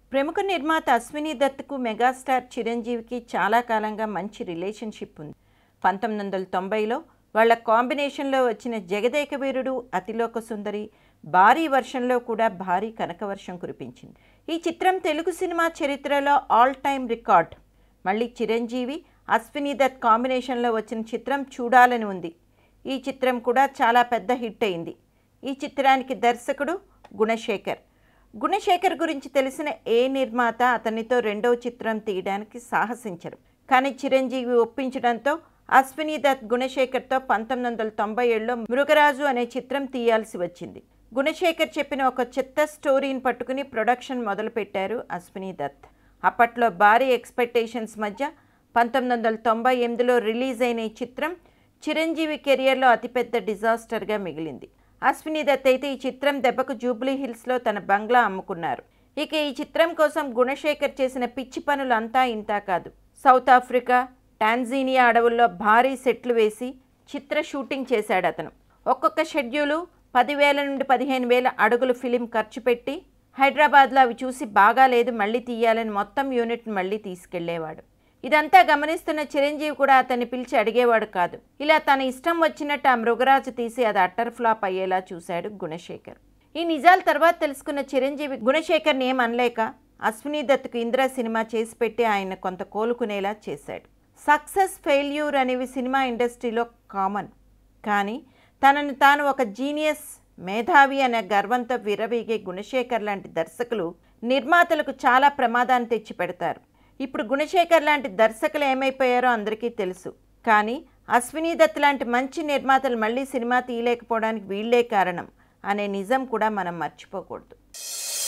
ప్రముఖ నిర్మాత అశ్విని దత్కు మెగాస్టార్ చిరంజీవికి చాలా కాలంగా మంచి రిలేషన్షిప్ ఉంది పంతొమ్మిది వందల తొంభైలో వాళ్ళ కాంబినేషన్లో వచ్చిన జగదేక వీరుడు అతిలోక సుందరి భారీ వర్షంలో కూడా భారీ కనకవర్షం కురిపించింది ఈ చిత్రం తెలుగు సినిమా చరిత్రలో ఆల్ టైమ్ రికార్డ్ మళ్ళీ చిరంజీవి అశ్విని దత్ కాంబినేషన్లో వచ్చిన చిత్రం చూడాలని ఉంది ఈ చిత్రం కూడా చాలా పెద్ద హిట్ అయింది ఈ చిత్రానికి దర్శకుడు గుణశేఖర్ గుణశేఖర్ గురించి తెలిసిన ఏ నిర్మాత అతనితో రెండవ చిత్రం తీయడానికి సాహసించరు కానీ చిరంజీవి ఒప్పించడంతో అశ్విని దత్ గుణశేఖర్తో పంతొమ్మిది వందల తొంభై ఏడులో మృగరాజు అనే చిత్రం తీయాల్సి వచ్చింది గుణశేఖర్ చెప్పిన ఒక చెత్త స్టోరీని పట్టుకుని ప్రొడక్షన్ మొదలుపెట్టారు అశ్విని దత్ అప్పట్లో భారీ ఎక్స్పెక్టేషన్స్ మధ్య పంతొమ్మిది వందల తొంభై ఎనిమిదిలో రిలీజ్ అయిన ఈ చిత్రం చిరంజీవి కెరియర్లో అతిపెద్ద డిజాస్టర్గా మిగిలింది అశ్విని దత్ అయితే ఈ చిత్రం దెబ్బకు జూబ్లీ హిల్స్లో తన బంగ్లా అమ్ముకున్నారు ఇక ఈ చిత్రం కోసం గుణశేఖర్ చేసిన పిచ్చి పనులు అంతా ఇంతా కాదు సౌత్ ఆఫ్రికా టాంజీనియా అడవుల్లో భారీ సెట్లు వేసి చిత్ర షూటింగ్ చేశాడు అతను ఒక్కొక్క షెడ్యూలు పదివేల నుండి పదిహేను వేల అడుగులు ఫిలిం ఖర్చు పెట్టి హైదరాబాద్లో అవి చూసి బాగాలేదు మళ్ళీ తీయాలని మొత్తం యూనిట్ మళ్ళీ తీసుకెళ్లేవాడు ఇదంతా గమనిస్తున్న చిరంజీవి కూడా అతన్ని పిలిచి అడిగేవాడు కాదు ఇలా తన ఇష్టం వచ్చినట్టు ఆ మృగరాజు తీసి అది అట్టర్ ఫ్లాప్ అయ్యేలా చూశాడు గుణశేఖర్ ఈ నిజాల తర్వాత తెలుసుకున్న చిరంజీవి గుణశేఖర్ని ఏం అనలేక అశ్విని దత్తుకు ఇంద్ర సినిమా చేసి పెట్టి ఆయన కొంత కోలుకునేలా చేశాడు సక్సెస్ ఫెయిల్యూర్ అనేవి సినిమా ఇండస్ట్రీలో కామన్ కానీ తనను తాను ఒక జీనియస్ మేధావి అనే గర్వంతో విరవీగే గుణశేఖర్ లాంటి దర్శకులు నిర్మాతలకు చాలా ప్రమాదాన్ని తెచ్చిపెడతారు ఇప్పుడు గుణశేఖర్ లాంటి దర్శకులు ఏమైపోయారో అందరికీ తెలుసు కానీ అశ్విని దత్ లాంటి మంచి నిర్మాతలు మళ్ళీ సినిమా తీయలేకపోవడానికి వీళ్ళే కారణం అనే నిజం కూడా మనం మర్చిపోకూడదు